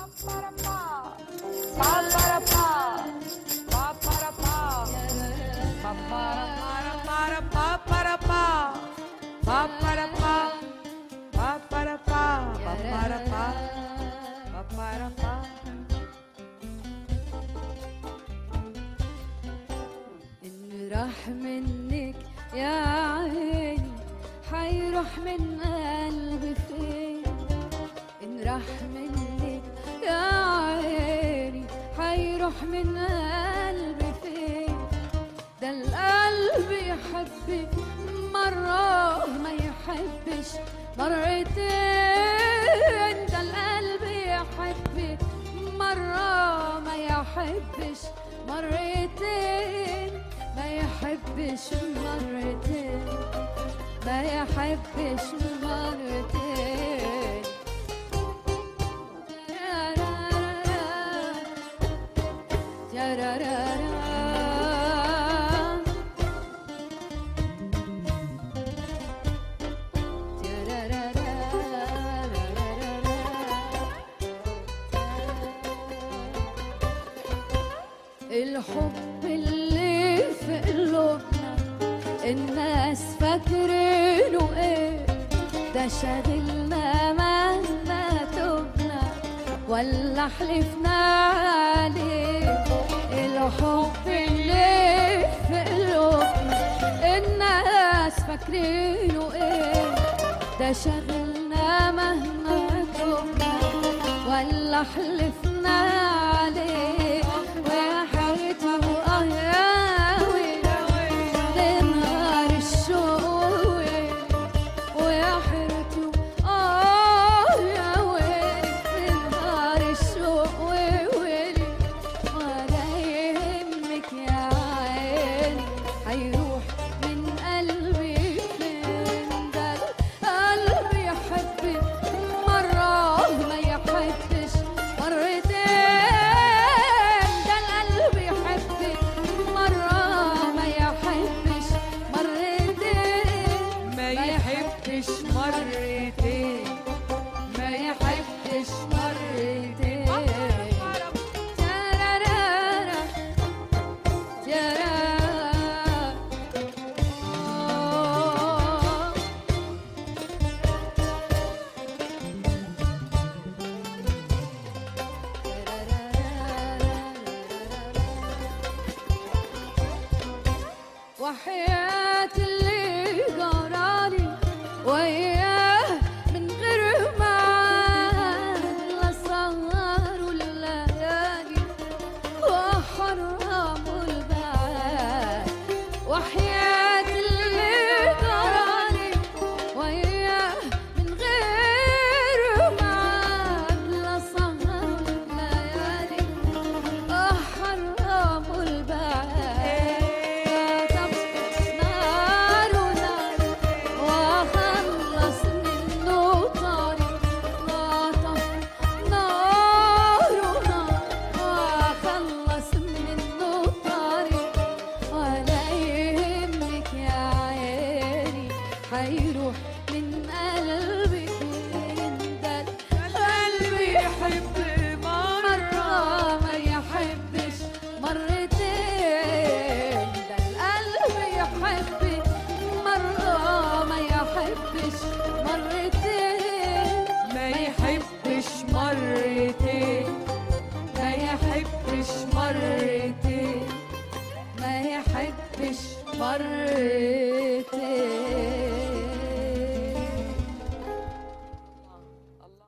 إن راح منك يا عيني حيروح من قلبي فين إن راح منك يا عيني حيروح من قلبي فين ده القلب يحب مرة ما يحبش مرتين ده القلب يحب مرة ما يحبش مرتين ما يحبش مرتين ما يحبش مرتين الحب اللي في قلوبنا الناس فاكرينه ايه ده شاغلنا مهما تبنا ولا حلفنا عليه الحب اللي في قلوبنا الناس فاكرينه ايه ده شاغلنا مهما تبنا ولا حلفنا عليه ويا حيرته اه يا ويلي نهار الشوق ويلي ويا حيرته اه يا ويلي نهار الشوق ويلي ولا يهمك يا عيني هيروح من قلبي فين ده القلب يحب مرة ما يحبش مرتين ده القلب يحب مرة ما يحبش مرتين ما يحبش مرتين ما يحبش مرتين ترارارا، ترارا. آه. وحياة اللي جرالي وياه من غير معاد لا سهر الليالي وحرموا البعاد وحياة اللي جرالي وياه من غير معاد لا سهر الليالي وحرموا البعاد طب نار ونار وخلص منه طريق لا طف نار ونار وخلص منه طريق ولا يهمك يا عيني حيروح من قلبي فين ده القلب يحب مرة ما يحبش مرتين ده القلب يحب مرة ما يحبش مرتين ما يحبش مرتين ما يحبش مرتين ما يحبش مرتين